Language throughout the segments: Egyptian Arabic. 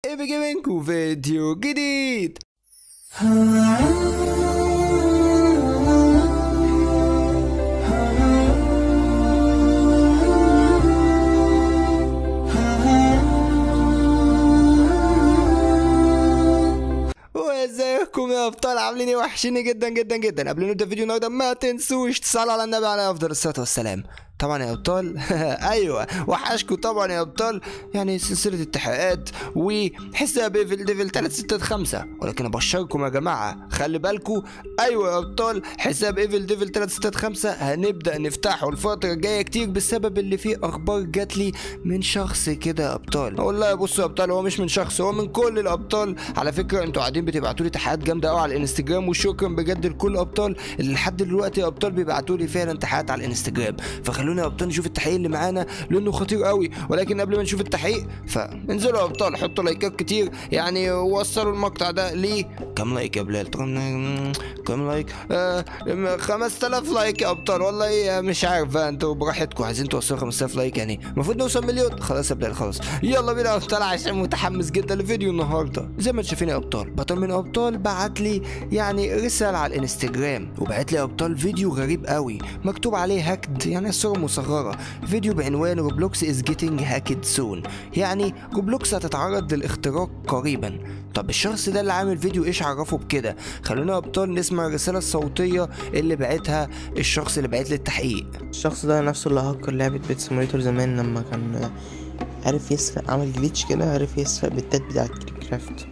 بيجي منكم فيديو جديد وازيكم يا ابطال عاملين ايه وحشيني جدا جدا جدا قبل ما نبدا فيديو النهارده ما تنسوش تصلوا على النبي عليه افضل الصلاه والسلام طبعا يا ابطال ايوه وحشكم طبعا يا ابطال يعني سلسله التحقيقات وحساب ايفل ديفل 365 ولكن ابشركم يا جماعه خلي بالكم ايوه يا ابطال حساب ايفل ديفل 365 هنبدا نفتحه الفتره الجايه كتير بسبب اللي فيه اخبار جات لي من شخص كده يا ابطال والله بصوا يا ابطال هو مش من شخص هو من كل الابطال على فكره انتوا قاعدين بتبعتوا لي تحيات جامده قوي على الانستجرام وشكرا بجد لكل الابطال اللي لحد دلوقتي يا ابطال بيبعتوا لي فعلا تحيات على الانستجرام فخلونا يا ابطال نشوف التحقيق اللي معانا لانه خطير قوي ولكن قبل ما نشوف التحقيق فانزلوا يا ابطال حطوا لايكات كتير يعني وصلوا المقطع ده ليه كم لايك يا بلال كم لايك آه 5000 لايك يا ابطال والله مش عارف بقى انتوا براحتكم عايزين توصلوا 5000 لايك يعني المفروض نوصل مليون خلاص يا بلال خلاص يلا بينا يا ابطال عشان متحمس جدا لفيديو النهارده زي ما انتم شايفين يا ابطال بطل من ابطال بعت لي يعني رساله على الانستجرام وبعت لي يا ابطال فيديو غريب قوي مكتوب عليه هاكد يعني الصوره مصغره فيديو بعنوان روبلوكس از جيتنج هاكد سون يعني روبلوكس هتتعرض للاختراق قريبا طب الشخص ده اللي عامل فيديو ايش عرفه بكده خلونا يا ابطال نسمع الرساله الصوتيه اللي بعتها الشخص اللي بعت لي التحقيق الشخص ده نفسه اللي هكر لعبة بيت سيموليتور زمان لما كان عرف يسرق عمل جليتش كده عرف يسرق بالتات بتاع كرافت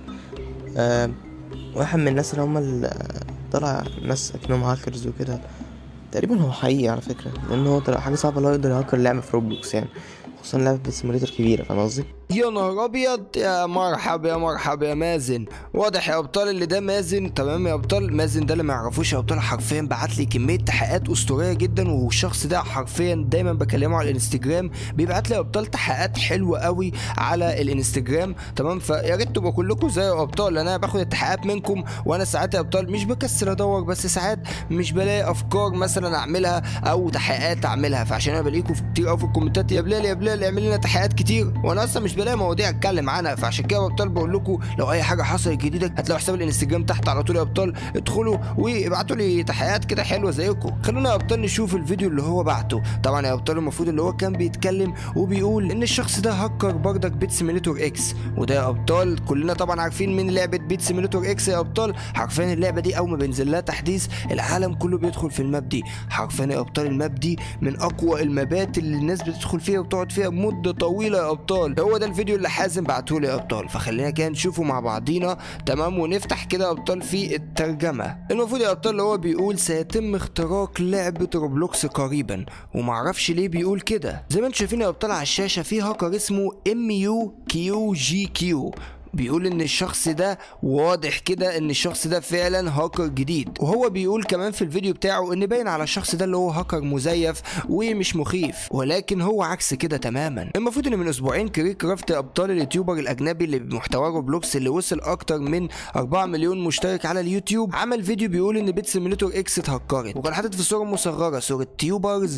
آه واحد من الناس اللي هما اللي طلع ناس اكنهم هاكرز وكده تقريبا هو حقيقي على فكرة لأن هو طلع حاجة صعبة لو يقدر يهكر لعبة في روبلوكس يعني خصوصا لعبة بيت سيموليتور كبيرة فاهم قصدي؟ يا نهار ابيض يا مرحب يا مرحب يا مازن واضح يا ابطال اللي ده مازن تمام يا ابطال مازن ده اللي ما يعرفوش يا ابطال حرفيا بعت لي كميه تحقيقات اسطوريه جدا والشخص ده حرفيا دايما بكلمه على الانستجرام بيبعت لي يا ابطال تحقيقات حلوه قوي على الانستجرام تمام فيا ريت تبقوا كلكم زي يا ابطال انا باخد التحقيقات منكم وانا ساعات يا ابطال مش بكسل ادور بس ساعات مش بلاقي افكار مثلا اعملها او تحقيقات اعملها فعشان انا بلاقيكم كتير قوي في الكومنتات يا بلال يا بلال اعمل لنا تحقيقات كتير وانا اصلا مش بلاقي مواضيع اتكلم عنها فعشان كده يا ابطال بقول لكم لو اي حاجه حصلت جديده هتلاقوا حساب الانستجرام تحت على طول يا ابطال ادخلوا وابعتوا لي تحقيقات كده حلوه زيكم خلونا يا ابطال نشوف الفيديو اللي هو بعته طبعا يا ابطال المفروض اللي هو كان بيتكلم وبيقول ان الشخص ده هكر بردك بيت سيميليتور اكس وده يا ابطال كلنا طبعا عارفين من لعبه بيت سيميليتور اكس يا ابطال حرفيا اللعبه دي اول ما بينزل لها تحديث العالم كله بيدخل في الماب دي حرفيا يا ابطال الماب دي من اقوى المابات اللي الناس بتدخل فيها وبتقعد فيها مده طويله يا ابطال هو ده الفيديو اللي حازم بعته لي يا ابطال فخلينا كده نشوفه مع بعضينا تمام ونفتح كده يا ابطال في الترجمه المفروض يا ابطال اللي هو بيقول سيتم اختراق لعبه روبلوكس قريبا ومعرفش ليه بيقول كده زي ما انتم شايفين يا ابطال على الشاشه في هاكر اسمه ام يو كيو جي كيو بيقول ان الشخص ده واضح كده ان الشخص ده فعلا هاكر جديد وهو بيقول كمان في الفيديو بتاعه ان باين على الشخص ده اللي هو هاكر مزيف ومش مخيف ولكن هو عكس كده تماما المفروض ان من اسبوعين كريك كرافت ابطال اليوتيوبر الاجنبي اللي بمحتواه روبلوكس اللي وصل اكتر من 4 مليون مشترك على اليوتيوب عمل فيديو بيقول ان بيت سيميليتور اكس اتهكرت وكان حاطط في صوره مصغره صوره تيوبرز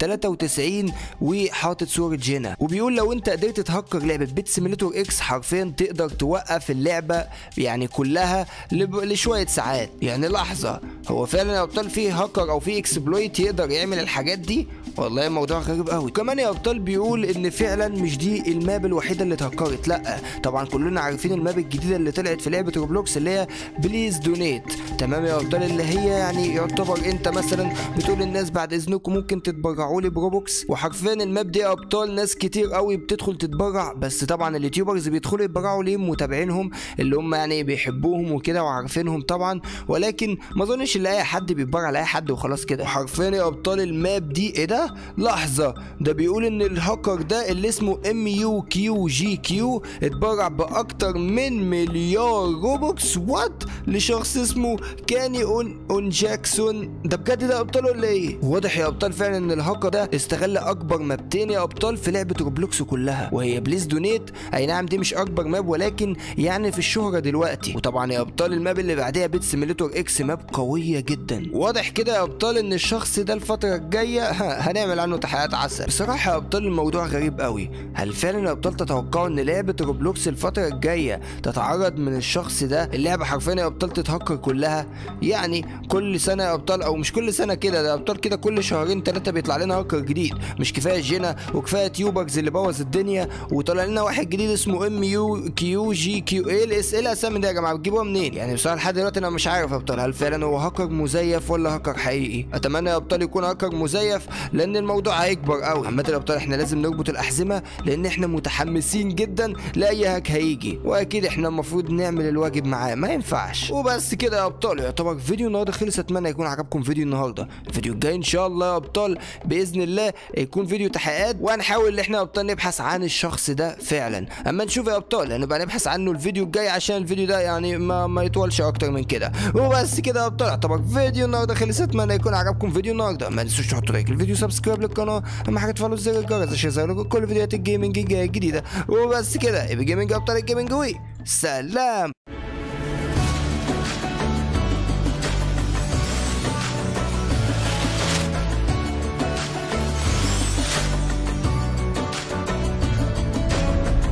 93 وحاطط صوره جينا وبيقول لو انت قدرت تهكر لعبه بيت سيميليتور اكس حرفيا تقدر توقف في اللعبة يعني كلها لب... لشوية ساعات يعني لحظة هو فعلا يا ابطال فيه هاكر او فيه اكسبلويت يقدر يعمل الحاجات دي والله الموضوع غريب قوي كمان يا ابطال بيقول ان فعلا مش دي الماب الوحيدة اللي اتهكرت لا طبعا كلنا عارفين الماب الجديدة اللي طلعت في لعبة روبلوكس اللي هي بليز دونيت تمام يا ابطال اللي هي يعني يعتبر انت مثلا بتقول للناس بعد اذنكم ممكن تتبرعوا لي بروبوكس وحرفيا الماب دي يا ابطال ناس كتير قوي بتدخل تتبرع بس طبعا اليوتيوبرز بيدخلوا يتبرعوا ليه متابعينهم اللي هم يعني بيحبوهم وكده وعارفينهم طبعا ولكن ما اظنش ان اي حد بيتبرع لاي حد وخلاص كده حرفيا يا ابطال الماب دي ايه ده لحظه ده بيقول ان الهاكر ده اللي اسمه ام يو كيو جي كيو اتبرع باكتر من مليار روبوكس وات لشخص اسمه كاني اون اون جاكسون ده بجد ده ابطال ولا ايه واضح يا ابطال فعلا ان الهاكر ده استغل اكبر مابتين يا ابطال في لعبه روبلوكس كلها وهي بليز دونيت اي نعم دي مش اكبر ماب ولكن يعني في الشهره دلوقتي وطبعا يا ابطال الماب اللي بعديها بيت سيميليتور اكس ماب قويه جدا واضح كده يا ابطال ان الشخص ده الفتره الجايه ها، هنعمل عنه تحقيقات عسل بصراحه يا ابطال الموضوع غريب قوي هل فعلا يا ابطال تتوقعوا ان لعبه روبلوكس الفتره الجايه تتعرض من الشخص ده اللعبه حرفيا يا ابطال تتهكر كلها يعني كل سنه يا ابطال او مش كل سنه كده ده يا ابطال كده كل شهرين ثلاثه بيطلع لنا هاكر جديد مش كفايه جينا وكفايه تيوبرز اللي بوظ الدنيا وطلع لنا واحد جديد اسمه ام يو كيو جي كيو ايه الاس ايه الاسامي دي يا جماعه بتجيبوها منين يعني بصراحه لحد دلوقتي انا مش عارف يا ابطال هل فعلا هو هاكر مزيف ولا هاكر حقيقي اتمنى يا ابطال يكون هاكر مزيف لان الموضوع هيكبر قوي عامه يا ابطال احنا لازم نربط الاحزمه لان احنا متحمسين جدا لاي هاك هيجي واكيد احنا المفروض نعمل الواجب معاه ما ينفعش وبس كده يا ابطال يعتبر فيديو النهارده خلص اتمنى يكون عجبكم فيديو النهارده الفيديو الجاي ان شاء الله يا ابطال باذن الله يكون فيديو تحقيقات وهنحاول ان احنا يا ابطال نبحث عن الشخص ده فعلا اما نشوف يا ابطال هنبقى نبحث عنه الفيديو الجاي عشان الفيديو ده يعني ما, ما يطولش اكتر من كده وبس كده يا ابطال يعتبر فيديو النهارده خلص اتمنى يكون عجبكم فيديو النهارده ما تنسوش تحطوا لايك الفيديو سبسكرايب للقناه اهم حاجه تفعلوا زر الجرس عشان يظهر لكم كل فيديوهات الجيمنج الجايه الجديده وبس كده يبقى جيمنج يا ابطال الجيمنج وي سلام